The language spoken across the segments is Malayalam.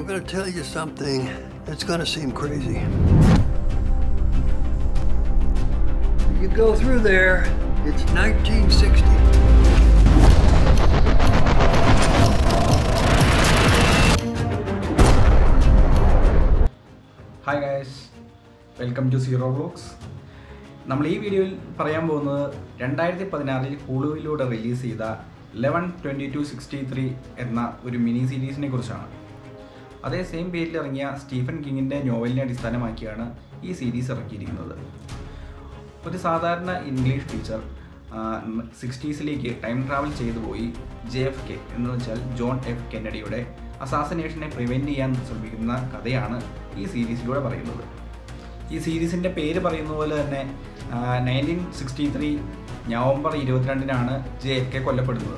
I'm going to tell you something that's going to seem crazy. You go through there, it's 1960. Hi guys welcome to zero vlogs നമ്മൾ ഈ വീഡിയോയിൽ പറയാൻ പോകുന്നത് രണ്ടായിരത്തി പതിനാറിൽ ഹുളുവിലൂടെ റിലീസ് ചെയ്ത eleven twenty two sixty three എന്ന ഒരു മിനി സീരീസിനെ കുറിച്ചാണ് അതേ സെയിം പേരിൽ ഇറങ്ങിയ സ്റ്റീഫൻ കിങ്ങിൻ്റെ നോവലിനെ അടിസ്ഥാനമാക്കിയാണ് ഈ സീരീസ് ഇറക്കിയിരിക്കുന്നത് ഒരു സാധാരണ ഇംഗ്ലീഷ് ടീച്ചർ സിക്സ്റ്റീസിലേക്ക് ടൈം ട്രാവൽ ചെയ്തു പോയി ജെ എഫ് കെ എന്ന് വെച്ചാൽ ജോൺ എഫ് കെന്നഡിയുടെ അസാസിനേഷനെ പ്രിവെൻറ്റ് ചെയ്യാൻ ശ്രമിക്കുന്ന കഥയാണ് ഈ സീരീസിലൂടെ പറയുന്നത് ഈ സീരീസിൻ്റെ പേര് പറയുന്ന പോലെ തന്നെ നയൻറ്റീൻ സിക്സ്റ്റി ത്രീ നവംബർ ഇരുപത്തിരണ്ടിനാണ് ജെ എഫ് കെ കൊല്ലപ്പെടുന്നത്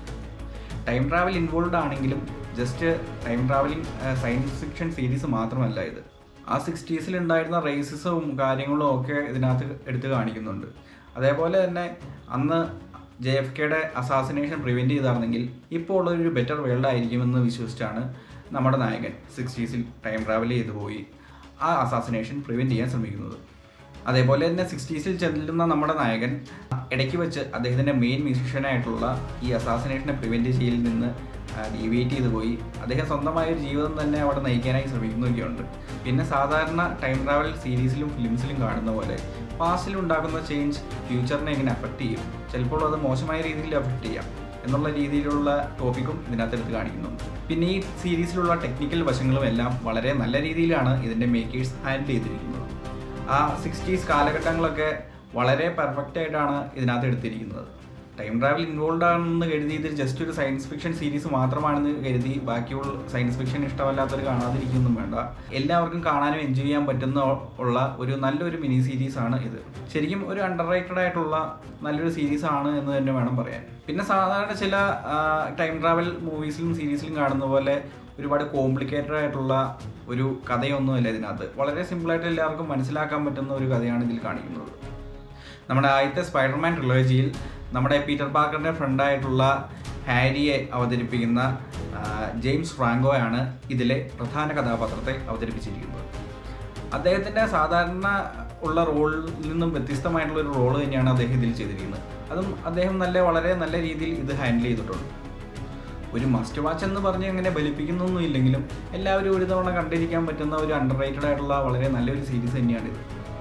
ടൈം ട്രാവൽ ഇൻവോൾവ് ആണെങ്കിലും just time travelling science fiction series മാത്രമല്ല ഇത് ആ സിക്സ്റ്റീസിൽ ഉണ്ടായിരുന്ന റേസിസവും കാര്യങ്ങളും ഒക്കെ ഇതിനകത്ത് എടുത്ത് കാണിക്കുന്നുണ്ട് അതേപോലെ തന്നെ അന്ന് ജെ എഫ് കെയുടെ അസാസിനേഷൻ പ്രിവെൻറ്റ് ചെയ്തായിരുന്നെങ്കിൽ ഇപ്പോൾ ഉള്ളൊരു ബെറ്റർ വേൾഡ് ആയിരിക്കുമെന്ന് വിശ്വസിച്ചാണ് നമ്മുടെ നായകൻ സിക്സ്റ്റീസിൽ ടൈം ട്രാവൽ ചെയ്തു പോയി ആ അസാസിനേഷൻ പ്രിവെൻറ്റ് ചെയ്യാൻ ശ്രമിക്കുന്നത് അതേപോലെ തന്നെ സിക്സ്റ്റീസിൽ ചെല്ലുന്ന നമ്മുടെ നായകൻ ഇടയ്ക്ക് വെച്ച് അദ്ദേഹത്തിൻ്റെ മെയിൻ മ്യൂസിഷ്യനായിട്ടുള്ള ഈ അസാസിനേഷനെ പ്രിവെൻറ്റ് ചെയ്യലിൽ നിന്ന് ഡീവിയേറ്റ് ചെയ്തു പോയി അദ്ദേഹം സ്വന്തമായ ഒരു ജീവിതം തന്നെ അവിടെ നയിക്കാനായി ശ്രമിക്കുന്നൊക്കെയുണ്ട് പിന്നെ സാധാരണ ടൈം ട്രാവൽ സീരീസിലും ഫിലിംസിലും കാണുന്ന പോലെ പാസ്റ്റിൽ ഉണ്ടാകുന്ന ചേഞ്ച് ഫ്യൂച്ചറിനെ എങ്ങനെ അഫക്റ്റ് ചെയ്യും ചിലപ്പോൾ അത് മോശമായ രീതിയിൽ അഫക്റ്റ് ചെയ്യാം എന്നുള്ള രീതിയിലുള്ള ടോപ്പിക്കും ഇതിനകത്ത് എടുത്ത് കാണിക്കുന്നുണ്ട് പിന്നെ ഈ സീരീസിലുള്ള ടെക്നിക്കൽ വശങ്ങളും എല്ലാം വളരെ നല്ല രീതിയിലാണ് ഇതിൻ്റെ മേക്കേഴ്സ് ഹാൻഡിൽ ചെയ്തിരിക്കുന്നത് ആ സിക്സ്റ്റീസ് കാലഘട്ടങ്ങളൊക്കെ വളരെ പെർഫെക്റ്റ് ആയിട്ടാണ് ഇതിനകത്ത് എടുത്തിരിക്കുന്നത് ടൈം ട്രാവൽ ഇൻവോൾവ് ആണെന്ന് കരുതി ഇത് ജസ്റ്റ് ഒരു സയൻസ് ഫിക്ഷൻ സീരീസ് മാത്രമാണെന്ന് കരുതി ബാക്കിയുള്ള സയൻസ് ഫിക്ഷൻ ഇഷ്ടമല്ലാത്തവർ കാണാതിരിക്കൊന്നും വേണ്ട എല്ലാവർക്കും കാണാനും എൻജോയ് ചെയ്യാൻ പറ്റുന്ന ഉള്ള ഒരു നല്ലൊരു മിനി സീരീസ് ആണ് ഇത് ശരിക്കും ഒരു അണ്ടർ റേറ്റഡ് ആയിട്ടുള്ള നല്ലൊരു സീരീസ് ആണ് എന്ന് തന്നെ വേണം പറയാൻ പിന്നെ സാധാരണ ചില ടൈം ട്രാവൽ മൂവീസിലും സീരീസിലും കാണുന്ന പോലെ ഒരുപാട് കോംപ്ലിക്കേറ്റഡ് ആയിട്ടുള്ള ഒരു കഥയൊന്നുമല്ല ഇതിനകത്ത് വളരെ സിമ്പിളായിട്ട് എല്ലാവർക്കും മനസ്സിലാക്കാൻ പറ്റുന്ന ഒരു കഥയാണ് ഇതിൽ കാണിക്കുന്നത് നമ്മുടെ ആദ്യത്തെ സ്പൈഡർമാൻ ട്രിലോജിയിൽ നമ്മുടെ പീറ്റർ പാർക്കറിൻ്റെ ഫ്രണ്ടായിട്ടുള്ള ഹാരിയെ അവതരിപ്പിക്കുന്ന ജെയിംസ് ഫ്രാങ്കോയാണ് ഇതിലെ പ്രധാന കഥാപാത്രത്തെ അവതരിപ്പിച്ചിരിക്കുന്നത് അദ്ദേഹത്തിൻ്റെ സാധാരണ ഉള്ള റോളിൽ നിന്നും വ്യത്യസ്തമായിട്ടുള്ള ഒരു റോള് തന്നെയാണ് അദ്ദേഹം ഇതിൽ ചെയ്തിരിക്കുന്നത് അതും അദ്ദേഹം നല്ല വളരെ നല്ല രീതിയിൽ ഇത് ഹാൻഡിൽ ചെയ്തിട്ടുണ്ട് ഒരു മസ്റ്റ് വാച്ച് എന്ന് പറഞ്ഞ് അങ്ങനെ ബലിപ്പിക്കുന്നൊന്നും ഇല്ലെങ്കിലും എല്ലാവരും ഒരു തവണ കണ്ടിരിക്കാൻ പറ്റുന്ന ഒരു അണ്ടർ റേറ്റഡ് ആയിട്ടുള്ള വളരെ നല്ലൊരു സീരീസ് തന്നെയാണിത്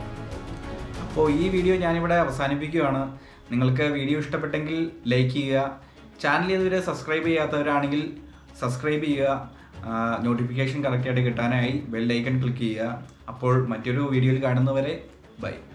അപ്പോൾ ഈ വീഡിയോ ഞാനിവിടെ അവസാനിപ്പിക്കുകയാണ് നിങ്ങൾക്ക് വീഡിയോ ഇഷ്ടപ്പെട്ടെങ്കിൽ ലൈക്ക് ചെയ്യുക ചാനൽ ഇതുവരെ സബ്സ്ക്രൈബ് ചെയ്യാത്തവരാണെങ്കിൽ സബ്സ്ക്രൈബ് ചെയ്യുക നോട്ടിഫിക്കേഷൻ കറക്റ്റായിട്ട് കിട്ടാനായി ബെൽ ഐക്കൺ ക്ലിക്ക് ചെയ്യുക അപ്പോൾ മറ്റൊരു വീഡിയോയിൽ കാണുന്നവരെ ബൈ